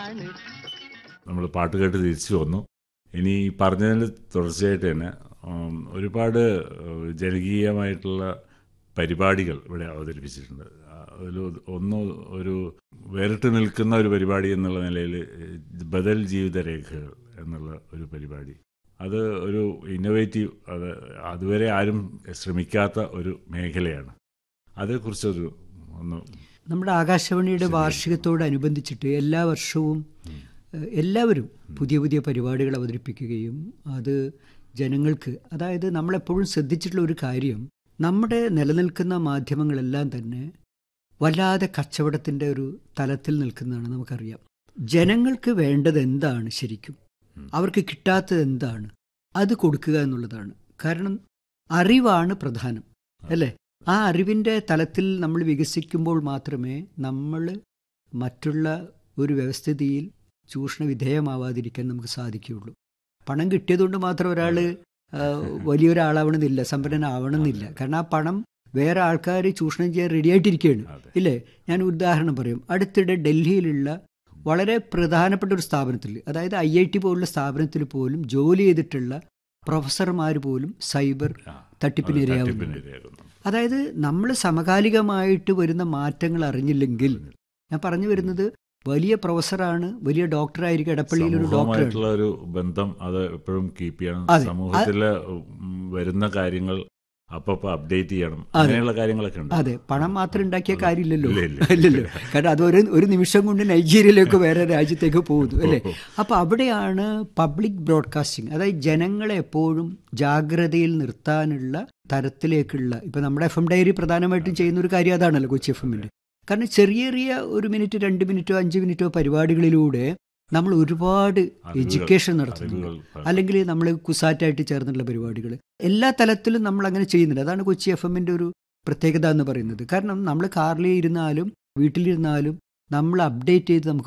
ആണ് നമ്മൾ പാട്ട് കേട്ട് തിരിച്ചു വന്നു ഇനി ഈ പറഞ്ഞതിന് തുടർച്ചയായിട്ട് തന്നെ ഉം, ഒരുപാട് ഏഹ്, ജനകീയമായിട്ടുള്ള പരിപാടികൾ ഇവിടെ അവതരിപ്പിച്ചിട്ടുണ്ട് ആ, അതിൽ ഒന്ന് ഒരു വേറിട്ട് നിൽക്കുന്ന ഒരു പരിപാടി എന്നുള്ള നിലയിൽ ബദൽ ജീവിതരേഖകൾ എന്നുള്ള ഒരു പരിപാടി അത് ഒരു ഇന്നോവേറ്റീവ് അത് അതുവരെ ആരും ശ്രമിക്കാത്ത ഒരു മേഖലയാണ് അതേക്കുറിച്ചൊരു ഒന്ന് നമ്മുടെ ആകാശവാണിയുടെ വാർഷികത്തോടനുബന്ധിച്ചിട്ട് എല്ലാ വർഷവും ഏഹ്, എല്ലാവരും പുതിയ പുതിയ പരിപാടികൾ അവതരിപ്പിക്കുകയും അത് ജനങ്ങൾക്ക് അതായത് നമ്മളെപ്പോഴും ശ്രദ്ധിച്ചിട്ടുള്ള ഒരു കാര്യം നമ്മുടെ നിലനിൽക്കുന്ന മാധ്യമങ്ങളെല്ലാം തന്നെ വല്ലാതെ കച്ചവടത്തിൻ്റെ ഒരു തലത്തിൽ നിൽക്കുന്നതാണ് നമുക്കറിയാം ജനങ്ങൾക്ക് വേണ്ടത് എന്താണ് ശരിക്കും അവർക്ക് കിട്ടാത്തത് എന്താണ് അത് കൊടുക്കുക എന്നുള്ളതാണ് കാരണം അറിവാണ് പ്രധാനം അല്ലേ ആ അറിവിൻ്റെ തലത്തിൽ നമ്മൾ വികസിക്കുമ്പോൾ മാത്രമേ നമ്മൾ മറ്റുള്ള ഒരു വ്യവസ്ഥിതിയിൽ ചൂഷണ വിധേയമാവാതിരിക്കാൻ നമുക്ക് സാധിക്കുകയുള്ളൂ പണം കിട്ടിയതുകൊണ്ട് മാത്രം ഒരാൾ വലിയൊരാളാവണമെന്നില്ല സമ്പന്നനാവണമെന്നില്ല കാരണം ആ പണം വേറെ ആൾക്കാർ ചൂഷണം ചെയ്യാൻ റെഡിയായിട്ടിരിക്കുകയാണ് അതെ. ഇല്ലേ ഞാൻ ഒരു ഉദാഹരണം പറയും അടുത്തിടെ ഡൽഹിയിലുള്ള വളരെ പ്രധാനപ്പെട്ട ഒരു സ്ഥാപനത്തിൽ അതായത് ഐ ഐ ടി പോലുള്ള സ്ഥാപനത്തിൽ പോലും ജോലി ചെയ്തിട്ടുള്ള പ്രൊഫസർമാർ പോലും സൈബർ ആ, തട്ടിപ്പിന് അത് ഇരയാവുന്നുണ്ട് തട്ടിപ്പിനിരയാകുന്നു. അതായത് നമ്മൾ സമകാലികമായിട്ട് വരുന്ന മാറ്റങ്ങൾ അറിഞ്ഞില്ലെങ്കിൽ ഞാൻ പറഞ്ഞു വരുന്നത് വലിയ പ്രൊഫസറാണ് വലിയ ഡോക്ടറായിരിക്കും എടപ്പള്ളിയിൽ ഒരു ഡോക്ടറാണ് സമൂഹവുമായിട്ടുള്ള ഒരു ബന്ധം അത് എപ്പോഴും കീപ്പ് ചെയ്യണം അതെ. സമൂഹത്തിലെ ഉം, വരുന്ന കാര്യങ്ങൾ അപ്പപ്പോ അപ്ഡേറ്റ് ചെയ്യണം അങ്ങനെയുള്ള കാര്യങ്ങളൊക്കെ ഉണ്ട് അതെ പണം മാത്രം ഉണ്ടാക്കിയ കാര്യമില്ലല്ലോ ഇല്ല, ഇല്ല. ഇല്ലല്ലോ കാരണം അത് ഒരു ഒരു നിമിഷം കൊണ്ട് നൈജീരിയയിലേക്ക് വേറെ രാജ്യത്തേക്ക് പോകുന്നു അല്ലേ അപ്പോൾ അവിടെയാണ് പബ്ലിക് ബ്രോഡ്കാസ്റ്റിംഗ് അതായത് ജനങ്ങളെ എപ്പോഴും ജാഗ്രതയിൽ നിർത്താനുള്ള തരത്തിലേക്കുള്ള ഇപ്പം നമ്മുടെ എഫ് എം ഡയറി പ്രധാനമായിട്ടും ചെയ്യുന്ന ഒരു കാര്യം അതാണല്ലോ കൊച്ചി എഫ് എമ്മിൻ്റെ കാരണം ചെറിയ ചെറിയ ഒരു മിനിറ്റ് രണ്ട് മിനിറ്റോ അഞ്ച് മിനിറ്റോ പരിപാടികളിലൂടെ നമ്മൾ ഒരുപാട് അറിവുകൾ- എഡ്യൂക്കേഷൻ നടത്തുന്നുണ്ട് അറിവുകൾ അല്ലെങ്കിൽ നമ്മൾ കുസാറ്റായിട്ട് ചേർന്നുള്ള പരിപാടികൾ എല്ലാ തലത്തിലും നമ്മൾ അങ്ങനെ ചെയ്യുന്നുണ്ട് അതാണ് കൊച്ചി എഫ് എമ്മിൻ്റെ ഒരു പ്രത്യേകത എന്ന് പറയുന്നത് കാരണം നമ്മൾ കാറിൽ ഇരുന്നാലും വീട്ടിലിരുന്നാലും നമ്മൾ അപ്ഡേറ്റ് ചെയ്ത് നമുക്ക്